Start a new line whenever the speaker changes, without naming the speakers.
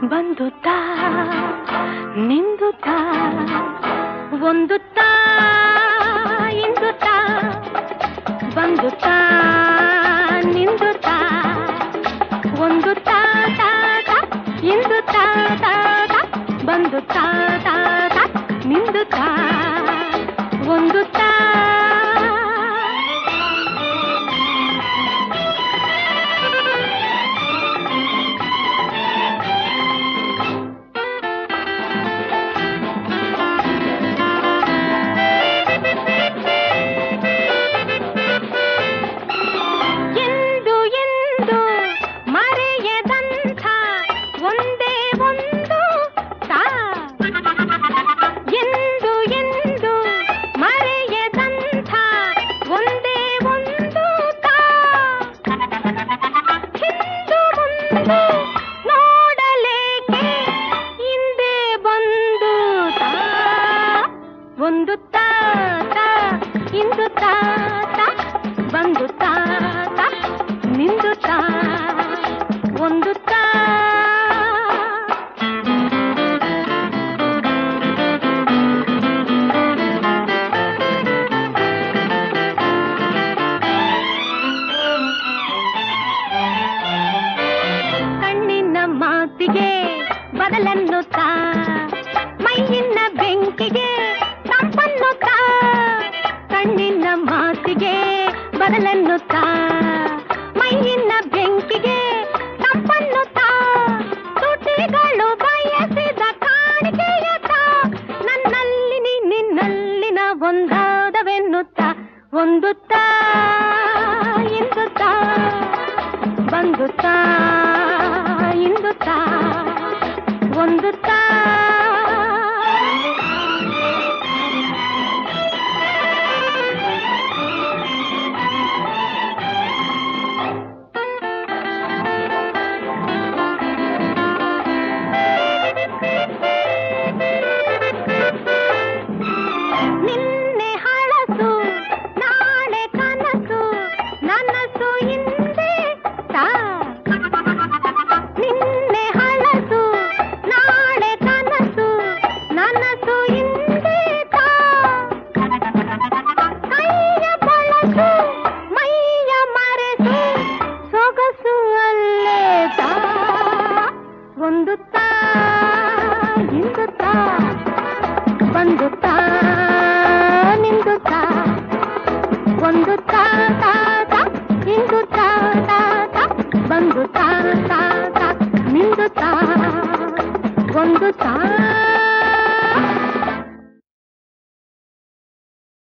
ಬಂದು ತಾ ನಿಂದು ತಾ ಒಂದು ತಾ ಇಂದು ತಾ ಬಂದು ತಾ ನಿಂದು ತಾ ಒಂದು ತಾ ತಾ ತಾ ಇಂದು ತಾ ತಾ ತಾ ಬಂದು ತಾ ತಾ ತಾ ನಿಂದು ತಾ ಒಂದು ತಾ ಎಂದು ಎಂದು ಮರೆಯದಂಥ ಒಂದೇ ಒಂದು ತಾ ಎಂದು ಎಂದು ಮರೆಯದಂಥ ಒಂದೇ ಒಂದು ತಾ ಹಿಂದು ಮುಂದು ನೋಡಲೇಕೆ ಹಿಂದೆ ಬಂದು ತಾ ಒಂದು ತಾ ತಾ ಇಂದು ತಾ ತಾ ಬಂದು ತಾ ತಾ ನಿಂದು ತಾ ಒಂದು ತಾ ಕಣ್ಣಿನ ಮಾತಿಗೆ ಬದಲನ್ನು ತಾ ಮೈಯಿನ ಬೆಂಕಿಗೆ ತಂಪನ್ನು ತಾ ಕಣ್ಣಿನ ಮಾತಿಗೆ ಬದಲನ್ನು ತಾ ಮೈಯಿನ ಬೆಂಕಿಗೆ ತಂಪನ್ನು ತಾ ತುಟಿಗಳು ಬಯಸಿದ ಕಾಣಿಕೆಯ ತಾ ನನ್ನಲ್ಲಿ ನೀ ನಿನ್ನಲ್ಲಿನ ಒಂದಾದವೆನ್ನುತ್ತ ಒಂದು ತಾ ಎಂದು ತಾ ಬಂದು ತಾ ಇಂದು ತಾ ಒಂದು ತಾ ನಿನ್ನೆ ಹಳಸು ನಾಳೆ ಕನಸು ನನಸು ಹಿಂದೆ ತಾ ನಿನ್ನೆ ಹಳಸು ನಾಳೆ ಕನಸು ನನಸು ಹಿಂದೆ ತಾ ಕೈಯ ಬಳಸು ಮೈಯ ಮರೆಸು ಸೊಗಸು ಅಲ್ಲೇ ತಾ ಒಂದು ತಾ ಇಂದು ತಾ ಬಂದು ತಾ ನಿಂದು ತಾ ಒಂದು ತಾ ತಾ ತಾ ಇಂದು ತಾ ತಾ ತಾ ಬಂದು ತಾ ತಾ ತಾ ನಿಂದು ತಾ ಒಂದು ತಾ